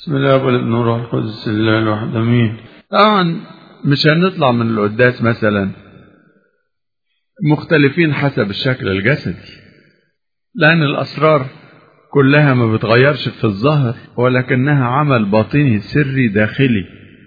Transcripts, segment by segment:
بسم الله والابن والروح القدس الله الواحد امين طبعا مش هنطلع من القداس مثلا مختلفين حسب الشكل الجسدي لان الاسرار كلها ما بتغيرش في الظاهر ولكنها عمل باطني سري داخلي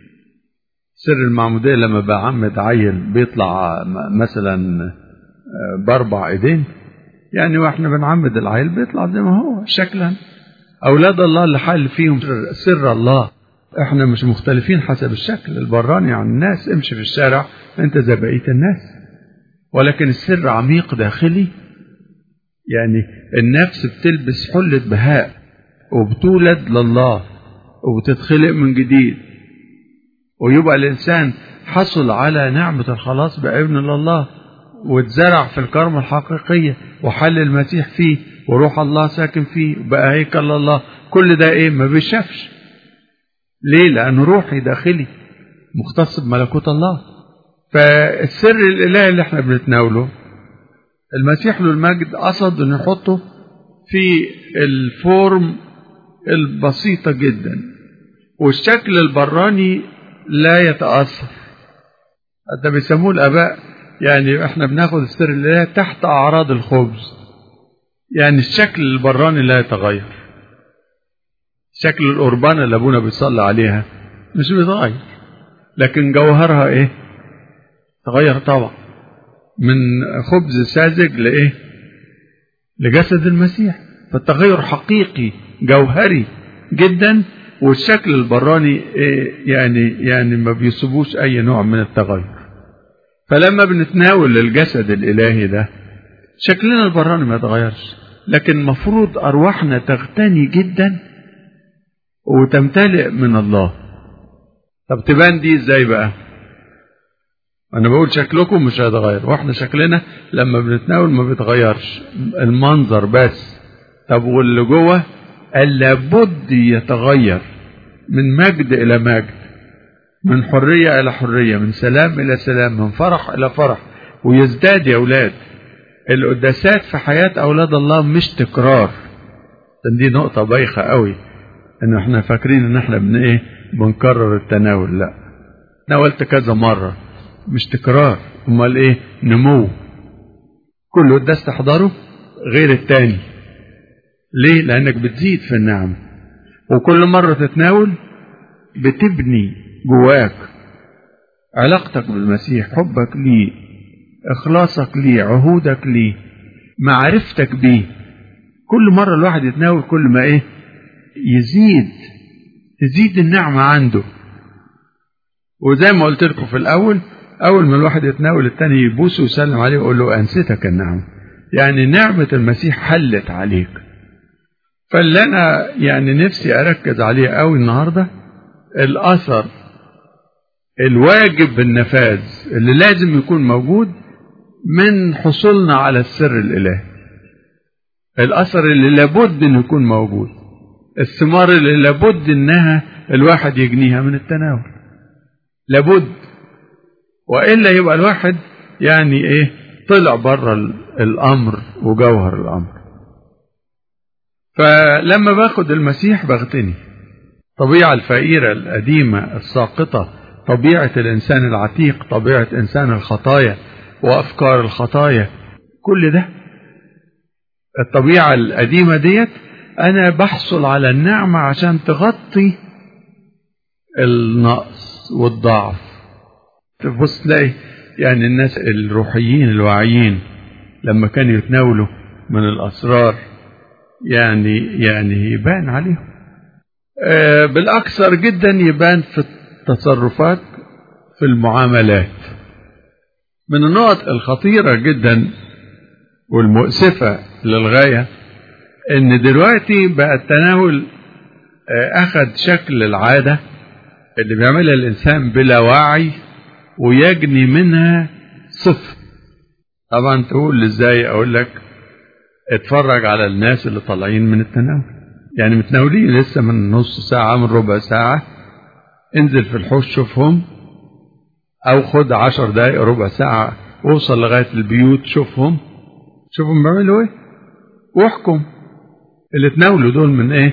سر المعمودية لما بعمد عيل بيطلع مثلا باربع ايدين يعني واحنا بنعمد العيل بيطلع زي ما هو شكلا اولاد الله اللي حل فيهم سر الله احنا مش مختلفين حسب الشكل البراني عن الناس امشي في الشارع انت زي بقيه الناس ولكن السر عميق داخلي يعني النفس بتلبس حلة بهاء وبتولد لله وبتتخلق من جديد ويبقى الإنسان حصل على نعمة الخلاص بابن لله واتزرع في الكرمة الحقيقية وحل المسيح فيه وروح الله ساكن فيه وبقى هيكل الله كل ده ايه ما بيشافش ليه لأنه روحي داخلي مختص بملكوت الله فالسر الإلهي اللي احنا بنتناوله المسيح له المجد قصد انه يحطه في الفورم البسيطة جدا والشكل البراني لا يتأثر حتى بيسموه الآباء يعني احنا بناخد السر الإلهي تحت أعراض الخبز يعني الشكل البراني لا يتغير شكل القربانة اللي أبونا بيصلي عليها مش بيتغير لكن جوهرها إيه؟ تغير طبعا من خبز ساذج لإيه؟ لجسد المسيح فالتغير حقيقي جوهري جدا والشكل البراني إيه يعني يعني ما بيصيبوش أي نوع من التغير فلما بنتناول الجسد الإلهي ده شكلنا البراني ما يتغيرش لكن المفروض أرواحنا تغتني جدا وتمتلئ من الله طب تبان دي ازاي بقى انا بقول شكلكم مش هيتغير واحنا شكلنا لما بنتناول ما بيتغيرش المنظر بس طب واللي جوه قال لابد يتغير من مجد الى مجد من حريه الى حريه من سلام الى سلام من فرح الى فرح ويزداد يا اولاد القداسات في حياه اولاد الله مش تكرار دي نقطه بايخه قوي ان احنا فاكرين ان احنا بن ايه بنكرر التناول لا تناولت كذا مره مش تكرار امال ايه نمو كل قداس تحضره غير التاني ليه لانك بتزيد في النعم وكل مره تتناول بتبني جواك علاقتك بالمسيح حبك ليه اخلاصك ليه عهودك ليه معرفتك بيه كل مره الواحد يتناول كل ما ايه يزيد تزيد النعمة عنده وزي ما قلت لكم في الأول أول ما الواحد يتناول التاني يبوسه ويسلم عليه ويقول له أنستك النعمة يعني نعمة المسيح حلت عليك فاللي أنا يعني نفسي أركز عليه قوي النهاردة الأثر الواجب بالنفاذ اللي لازم يكون موجود من حصولنا على السر الإلهي الأثر اللي لابد أن يكون موجود الثمار اللي لابد انها الواحد يجنيها من التناول لابد والا يبقى الواحد يعني ايه طلع بره الامر وجوهر الامر فلما باخد المسيح بغتني طبيعة الفقيرة القديمة الساقطة طبيعة الإنسان العتيق طبيعة إنسان الخطايا وأفكار الخطايا كل ده الطبيعة القديمة ديت أنا بحصل على النعمة عشان تغطي النقص والضعف تبص تلاقي يعني الناس الروحيين الواعيين لما كانوا يتناولوا من الأسرار يعني يعني يبان عليهم آه بالأكثر جدا يبان في التصرفات في المعاملات من النقط الخطيرة جدا والمؤسفة للغاية ان دلوقتي بقى التناول اخذ شكل العادة اللي بيعملها الانسان بلا وعي ويجني منها صفر طبعا تقول ازاي اقول لك اتفرج على الناس اللي طالعين من التناول يعني متناولين لسه من نص ساعة من ربع ساعة انزل في الحوش شوفهم او خد عشر دقايق ربع ساعة وصل لغاية البيوت شوفهم شوفهم بيعملوا ايه واحكم اللي تناولوا دول من ايه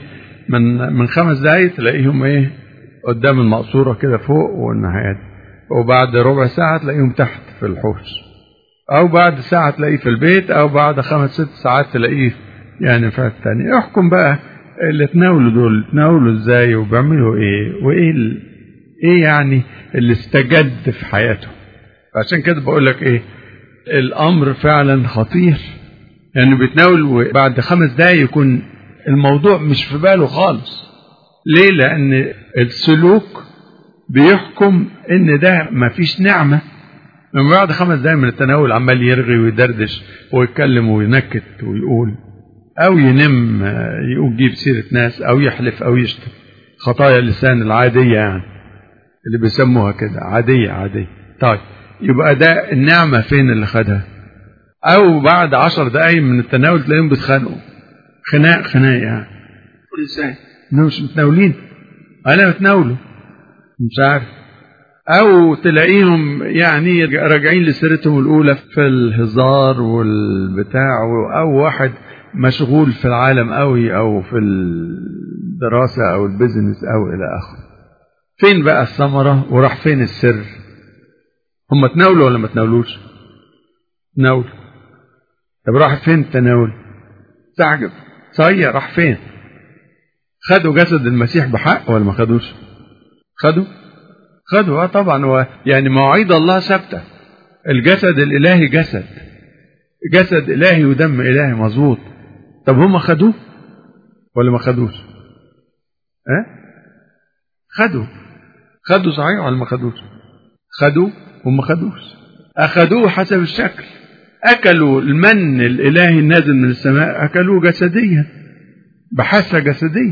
من من خمس دقايق تلاقيهم ايه قدام المقصوره كده فوق والنهايات وبعد ربع ساعه تلاقيهم تحت في الحوش او بعد ساعه تلاقيه في البيت او بعد خمس ست ساعات تلاقيه يعني في الثاني احكم بقى اللي تناولوا دول تناولوا ازاي وبيعملوا ايه وايه ال... ايه يعني اللي استجد في حياته عشان كده بقول لك ايه الامر فعلا خطير يعني بيتناول وبعد خمس دقايق يكون الموضوع مش في باله خالص ليه لان السلوك بيحكم ان ده مفيش نعمه من بعد خمس دقايق من التناول عمال يرغي ويدردش ويتكلم وينكت ويقول او ينم يقول يجيب سيره ناس او يحلف او يشتم خطايا اللسان العاديه يعني اللي بيسموها كده عاديه عاديه طيب يبقى ده النعمه فين اللي خدها او بعد عشر دقايق من التناول تلاقيهم بيتخانقوا خناق خناق يعني قول ازاي مش متناولين انا متناوله مش عارف او تلاقيهم يعني راجعين لسيرتهم الاولى في الهزار والبتاع او واحد مشغول في العالم قوي او في الدراسه او البيزنس او الى اخره فين بقى الثمره وراح فين السر هم تناولوا ولا ما تناولوش تناولوا طب راح فين التناول تعجب صحيح راح فين خدوا جسد المسيح بحق ولا ما خدوش خدوا خدوا اه طبعا هو يعني مواعيد الله ثابته الجسد الالهي جسد جسد الهي ودم الهي مظبوط طب هم خدوه ولا ما خدوش ها أه؟ خدوا خدوا صحيح ولا ما خدوش خدوا وما خدوش اخذوه حسب الشكل اكلوا المن الالهي النازل من السماء اكلوه جسديا بحاسه جسديه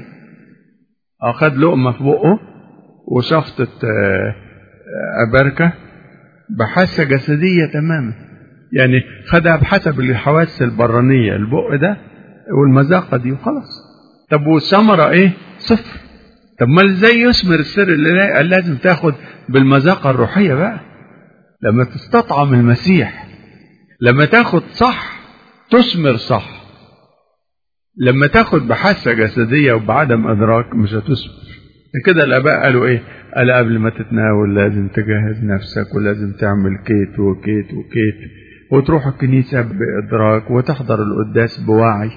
اخذ لقمه في بقه وشفطه بركه بحاسه جسديه تماما يعني خدها بحسب الحواس البرانيه البق ده والمذاقه دي وخلاص طب والثمره ايه صفر طب ما ازاي يثمر السر اللي لازم تاخد بالمذاقه الروحيه بقى لما تستطعم المسيح لما تاخد صح تثمر صح لما تاخد بحاسه جسديه وبعدم ادراك مش هتثمر كده الاباء قالوا ايه قال قبل ما تتناول لازم تجهز نفسك ولازم تعمل كيت وكيت وكيت وتروح الكنيسة بإدراك وتحضر القداس بوعي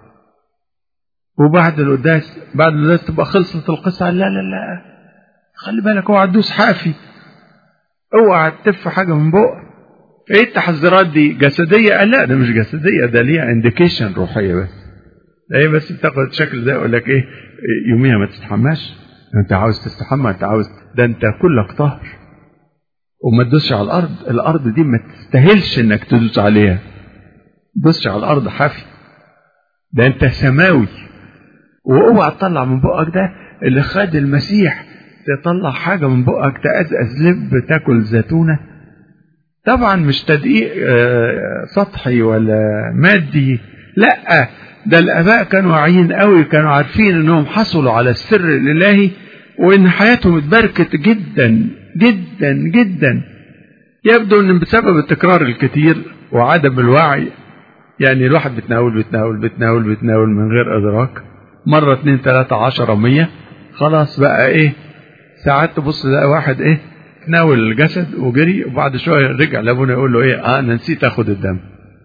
وبعد القداس بعد القداس تبقى خلصت القصة لا لا لا خلي بالك اوعى تدوس حافي اوعى تف حاجة من بقك ايه التحذيرات دي جسدية قال لا ده مش جسدية ده ليها انديكيشن روحية بس هي بس بتاخد الشكل ده يقول لك ايه يوميها ما تستحماش انت عاوز تستحمى انت عاوز ده انت كلك طهر وما تدوسش على الارض الارض دي ما تستاهلش انك تدوس عليها تدوسش على الارض حافي ده انت سماوي واوعى تطلع من بقك ده اللي خد المسيح تطلع حاجة من بقك تأزأز لب تاكل زيتونة طبعا مش تدقيق سطحي ولا مادي لا ده الآباء كانوا واعيين قوي كانوا عارفين انهم حصلوا على السر الإلهي وإن حياتهم اتبركت جدا جدا جدا يبدو ان بسبب التكرار الكتير وعدم الوعي يعني الواحد بيتناول بيتناول بيتناول بيتناول من غير ادراك مرة اتنين تلاتة عشرة مية خلاص بقى ايه ساعات تبص تلاقي واحد ايه تناول الجسد وجري وبعد شوية رجع لابونا يقول له ايه اه انا نسيت اخد الدم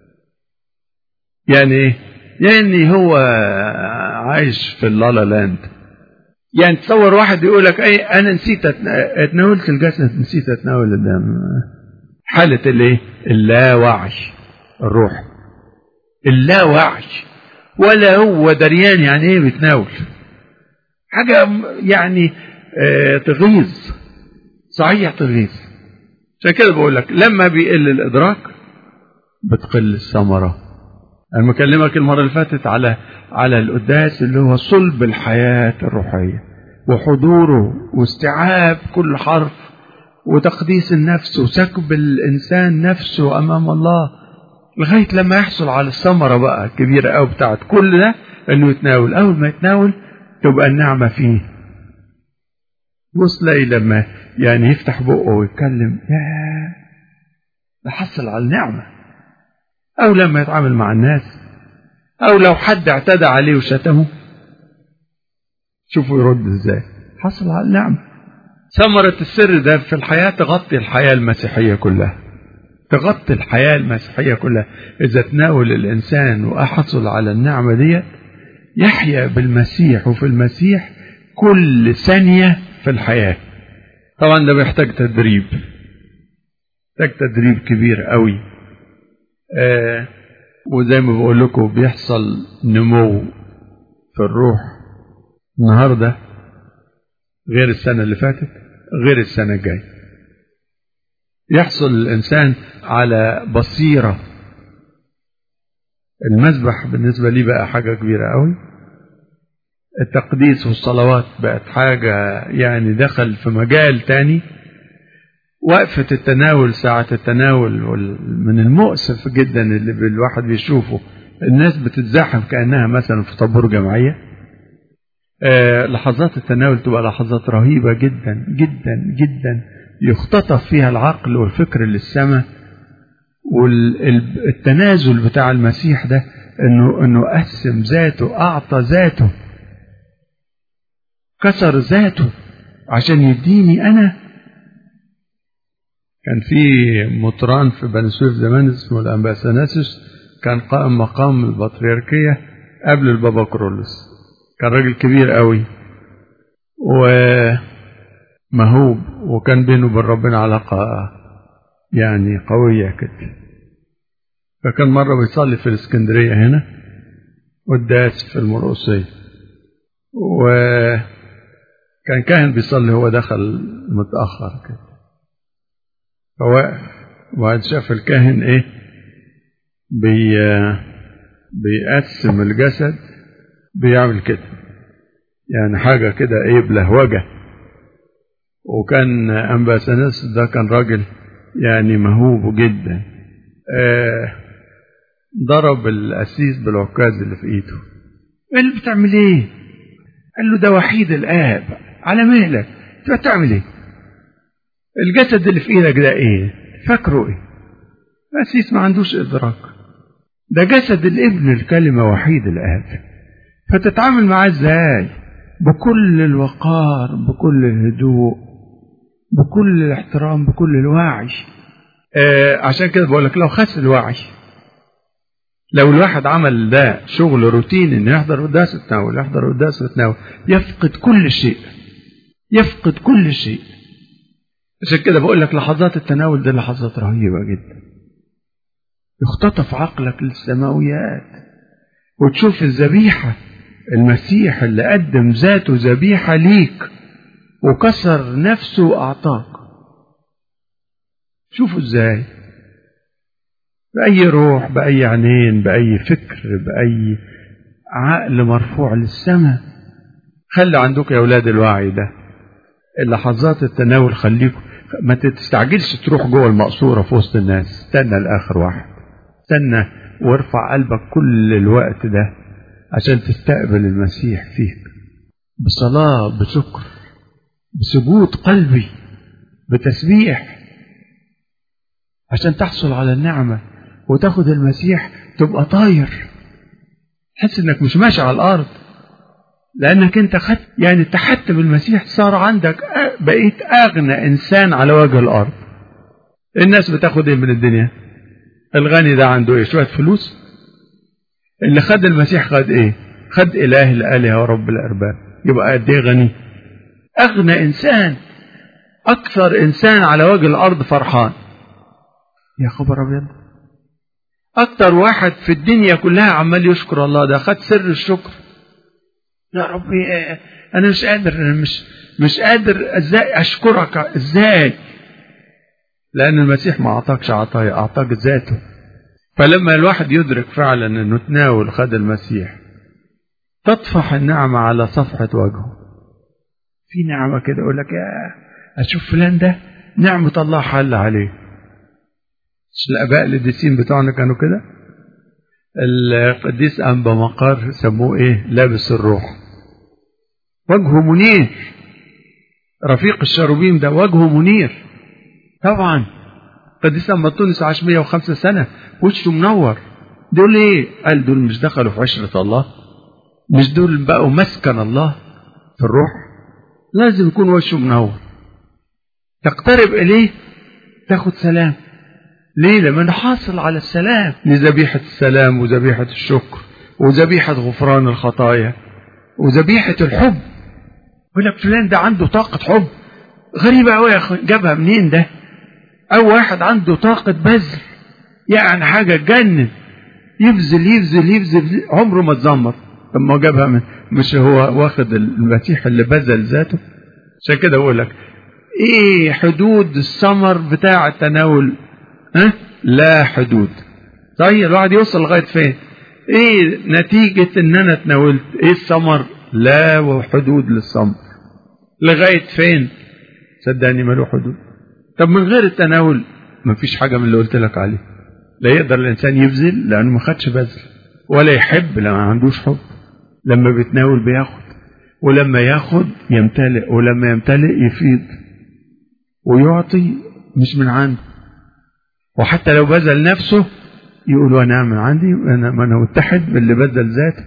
يعني ايه يعني هو عايش في اللالا لاند يعني تصور واحد يقول لك اي انا نسيت اتناولت الجسد نسيت اتناول الدم حالة الايه اللاوعي الروح اللاوعي ولا هو دريان يعني ايه بيتناول حاجة يعني اه تغيظ صحيح تغيظ عشان كده بقول لك لما بيقل الادراك بتقل الثمره انا مكلمك المره اللي فاتت على على القداس اللي هو صلب الحياه الروحيه وحضوره واستيعاب كل حرف وتقديس النفس وسكب الانسان نفسه امام الله لغايه لما يحصل على الثمره بقى الكبيره قوي بتاعت كل ده انه يتناول اول ما يتناول تبقى النعمه فيه بص تلاقي لما يعني يفتح بقه ويتكلم يا ده حصل على النعمه أو لما يتعامل مع الناس أو لو حد اعتدى عليه وشتمه شوفوا يرد ازاي حصل على النعمة ثمرة السر ده في الحياة تغطي الحياة المسيحية كلها تغطي الحياة المسيحية كلها إذا تناول الإنسان وأحصل على النعمة دي يحيا بالمسيح وفي المسيح كل ثانية في الحياة طبعا ده بيحتاج تدريب محتاج تدريب كبير قوي آه وزي ما بقول لكم بيحصل نمو في الروح النهارده غير السنة اللي فاتت غير السنة الجاية يحصل الإنسان على بصيرة المسبح بالنسبة لي بقى حاجة كبيرة قوي التقديس والصلوات بقت حاجة يعني دخل في مجال تاني وقفة التناول ساعة التناول من المؤسف جدا اللي الواحد بيشوفه الناس بتتزاحم كأنها مثلا في طابور جمعية آه لحظات التناول تبقى لحظات رهيبة جدا جدا جدا يختطف فيها العقل والفكر للسماء والتنازل بتاع المسيح ده انه انه قسم ذاته اعطى ذاته كسر ذاته عشان يديني انا كان في مطران في بني سويف زمان اسمه الامباساناسوس كان قائم مقام البطريركيه قبل البابا كرولوس كان راجل كبير قوي ومهوب وكان بينه وبين ربنا علاقة يعني قوية كده فكان مرة بيصلي في الاسكندرية هنا قداس في المرقصية وكان كاهن بيصلي هو دخل متأخر كده فوقف وبعد شاف الكاهن ايه بي بيقسم الجسد بيعمل كده يعني حاجة كده ايه بلهوجة وكان أمباسانس ده كان راجل يعني مهوب جدا آه ضرب القسيس بالعكاز اللي في ايده ايه اللي بتعمل ايه قال له ده وحيد الاب على مهلك انت بتعمل ايه الجسد اللي في ايدك ده ايه فاكره ايه قسيس ما عندوش ادراك ده جسد الابن الكلمة وحيد الاب فتتعامل معاه ازاي بكل الوقار بكل الهدوء بكل الاحترام بكل الوعي آه عشان كده بقول لك لو خس الوعي لو الواحد عمل ده شغل روتين انه يحضر قداس التناول يحضر قداس التناول يفقد كل شيء يفقد كل شيء عشان كده بقول لك لحظات التناول دي لحظات رهيبة جدا يختطف عقلك للسماويات وتشوف الذبيحة المسيح اللي قدم ذاته ذبيحة ليك وكسر نفسه وأعطاك شوفوا ازاي بأي روح بأي عينين بأي فكر بأي عقل مرفوع للسماء خلي عندكم يا أولاد الوعي ده اللحظات التناول خليكم ما تستعجلش تروح جوه المقصورة في وسط الناس استنى لآخر واحد استنى وارفع قلبك كل الوقت ده عشان تستقبل المسيح فيك بصلاة بشكر بسجود قلبي بتسبيح عشان تحصل على النعمة وتاخد المسيح تبقى طاير تحس انك مش ماشي على الارض لانك انت خدت يعني اتحدت بالمسيح صار عندك بقيت اغنى انسان على وجه الارض الناس بتاخد ايه من الدنيا الغني ده عنده ايه شويه فلوس اللي خد المسيح خد ايه خد اله الالهه ورب الارباب يبقى قد ايه غني اغنى انسان اكثر انسان على وجه الارض فرحان يا خبر ابيض اكتر واحد في الدنيا كلها عمال يشكر الله ده خد سر الشكر يا ربي انا مش قادر أنا مش مش قادر ازاي اشكرك ازاي لان المسيح ما اعطاكش عطايا اعطاك ذاته فلما الواحد يدرك فعلا انه تناول خد المسيح تطفح النعمة على صفحة وجهه في نعمة كده يقول لك يا اشوف فلان ده نعمة الله حل عليه مش الاباء القديسين بتوعنا كانوا كده القديس انبا مقار سموه ايه لابس الروح وجهه منير رفيق الشروبيم ده وجهه منير طبعا قديس انبا تونس عاش 105 سنه وشه منور دول ايه قال دول مش دخلوا في عشره الله مش دول بقوا مسكن الله في الروح لازم يكون وشه منور تقترب إليه تاخد سلام ليه لما حاصل على السلام لذبيحة السلام وذبيحة الشكر وذبيحة غفران الخطايا وذبيحة الحب يقول لك فلان ده عنده طاقة حب غريبة أوي يا أخي جابها منين ده أو واحد عنده طاقة بذل يعني حاجة تجنن يبذل يبذل يبذل عمره ما اتذمر طب ما جابها من مش هو واخد المسيح اللي بذل ذاته عشان كده بقول لك ايه حدود الثمر بتاع التناول ها لا حدود طيب الواحد يوصل لغايه فين ايه نتيجه ان انا تناولت ايه الثمر لا حدود للثمر لغايه فين صدقني ملو حدود طب من غير التناول مفيش حاجه من اللي قلت لك عليه لا يقدر الانسان يبذل لانه ما خدش بذل ولا يحب لما ما عندوش حب لما بيتناول بياخد ولما ياخد يمتلئ ولما يمتلئ يفيض ويعطي مش من عنده وحتى لو بذل نفسه يقول وانا من عندي انا انا متحد باللي بذل ذاته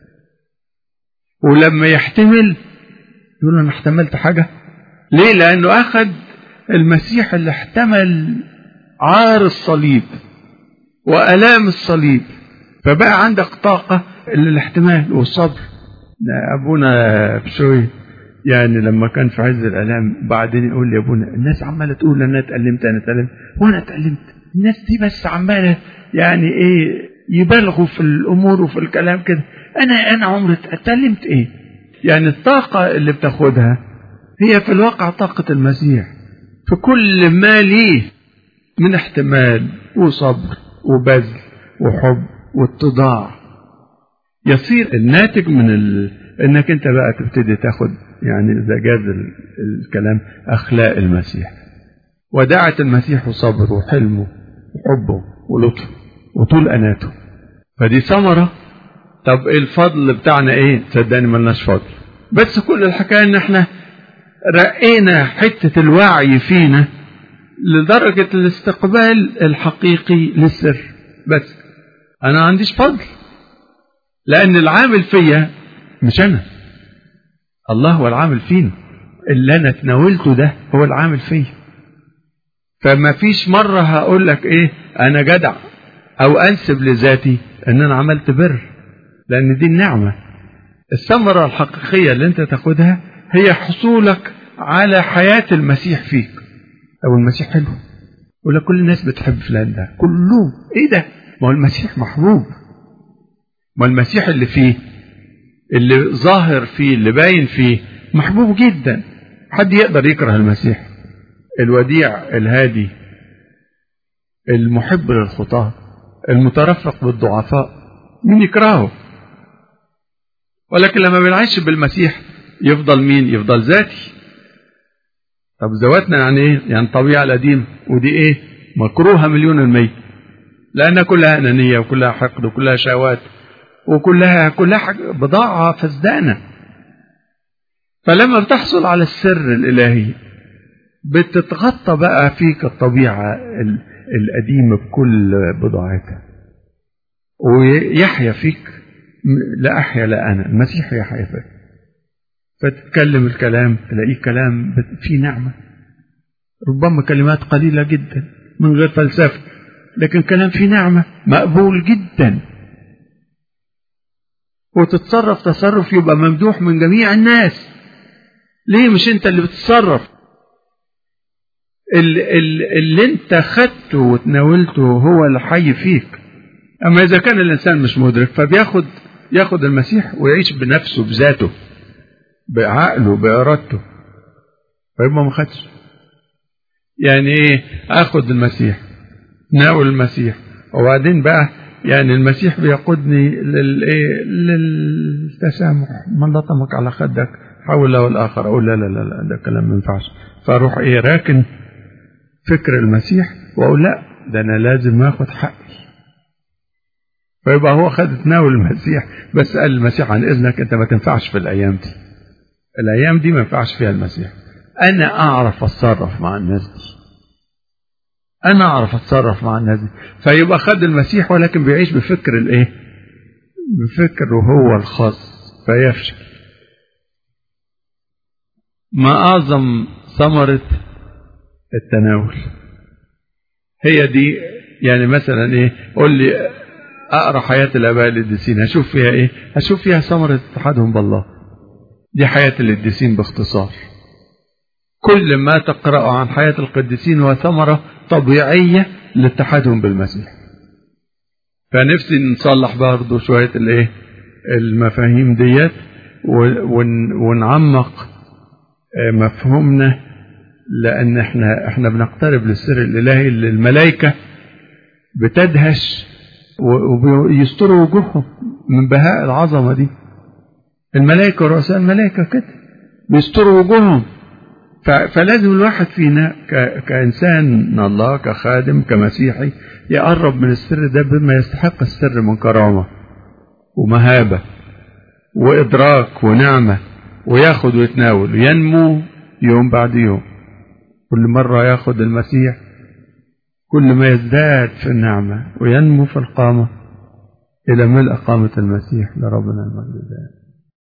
ولما يحتمل يقول انا احتملت حاجه ليه لانه اخذ المسيح اللي احتمل عار الصليب والام الصليب فبقى عندك طاقه للاحتمال والصبر ابونا بشوي يعني لما كان في عز الالام بعدين يقول لي يا ابونا الناس عماله تقول انا اتألمت انا اتألمت وانا اتألمت الناس دي بس عماله يعني ايه يبالغوا في الامور وفي الكلام كده انا انا عمري اتألمت ايه يعني الطاقه اللي بتاخدها هي في الواقع طاقه المسيح في كل ما ليه من احتمال وصبر وبذل وحب واتضاع يصير الناتج من ال... انك انت بقى تبتدي تاخد يعني اذا جاز الكلام اخلاق المسيح ودعة المسيح وصبره وحلمه وحبه ولطفه وطول اناته فدي ثمره طب الفضل بتاعنا ايه صدقني ملناش فضل بس كل الحكايه ان احنا رقينا حته الوعي فينا لدرجه الاستقبال الحقيقي للسر بس انا ما عنديش فضل لان العامل فيا مش انا الله هو العامل فينا اللي انا تناولته ده هو العامل فيا فما فيش مرة هقول لك ايه انا جدع او انسب لذاتي ان انا عملت بر لان دي النعمة الثمرة الحقيقية اللي انت تاخدها هي حصولك على حياة المسيح فيك او المسيح حلو ولا كل الناس بتحب فلان ده كلهم ايه ده ما هو المسيح محبوب ما المسيح اللي فيه اللي ظاهر فيه اللي باين فيه محبوب جدا حد يقدر يكره المسيح الوديع الهادي المحب للخطاة المترفق بالضعفاء مين يكرهه ولكن لما بنعيش بالمسيح يفضل مين يفضل ذاتي طب ذواتنا يعني ايه يعني الطبيعة القديمة ودي ايه مكروهة مليون المية لأنها كلها أنانية وكلها حقد وكلها شهوات وكلها كلها بضاعة فسدانة فلما بتحصل على السر الإلهي بتتغطى بقى فيك الطبيعة القديمة بكل بضاعتها ويحيا فيك لا أحيا لا أنا المسيح يحيا فيك فتتكلم الكلام تلاقيه كلام فيه نعمة ربما كلمات قليلة جدا من غير فلسفة لكن كلام فيه نعمة مقبول جدا وتتصرف تصرف يبقى ممدوح من جميع الناس ليه مش انت اللي بتتصرف اللي, اللي انت خدته وتناولته هو اللي حي فيك اما اذا كان الانسان مش مدرك فبياخد ياخد المسيح ويعيش بنفسه بذاته بعقله بارادته فيبقى ما خدش يعني ايه اخد المسيح ناول المسيح وبعدين بقى يعني المسيح بيقودني للايه للتسامح من لطمك على خدك حاول له الاخر اقول لا لا لا, لا ده كلام ما ينفعش فاروح ايه راكن فكر المسيح واقول لا ده انا لازم اخد حقي فيبقى هو خد تناول المسيح بس قال المسيح عن اذنك انت ما تنفعش في الايام دي الايام دي ما ينفعش فيها المسيح انا اعرف اتصرف مع الناس دي انا اعرف اتصرف مع الناس دي فيبقى خد المسيح ولكن بيعيش بفكر الايه بفكره هو الخاص فيفشل ما أعظم ثمرة التناول هي دي يعني مثلا ايه قول لي اقرا حياه الاباء القديسين هشوف فيها ايه هشوف فيها ثمره اتحادهم بالله دي حياه القديسين باختصار كل ما تقراه عن حياه القديسين هو ثمره طبيعيه لاتحادهم بالمسيح فنفسي نصلح برضه شويه الايه المفاهيم ديت ونعمق مفهومنا لان احنا احنا بنقترب للسر الالهي اللي الملائكه بتدهش ويستروا وجوههم من بهاء العظمه دي الملائكه ورؤساء الملائكه كده بيستروا وجوههم فلازم الواحد فينا كانسان الله كخادم كمسيحي يقرب من السر ده بما يستحق السر من كرامه ومهابه وادراك ونعمه وياخد ويتناول وينمو يوم بعد يوم كل مرة ياخد المسيح كل ما يزداد في النعمة وينمو في القامة إلى ملء قامة المسيح لربنا المجد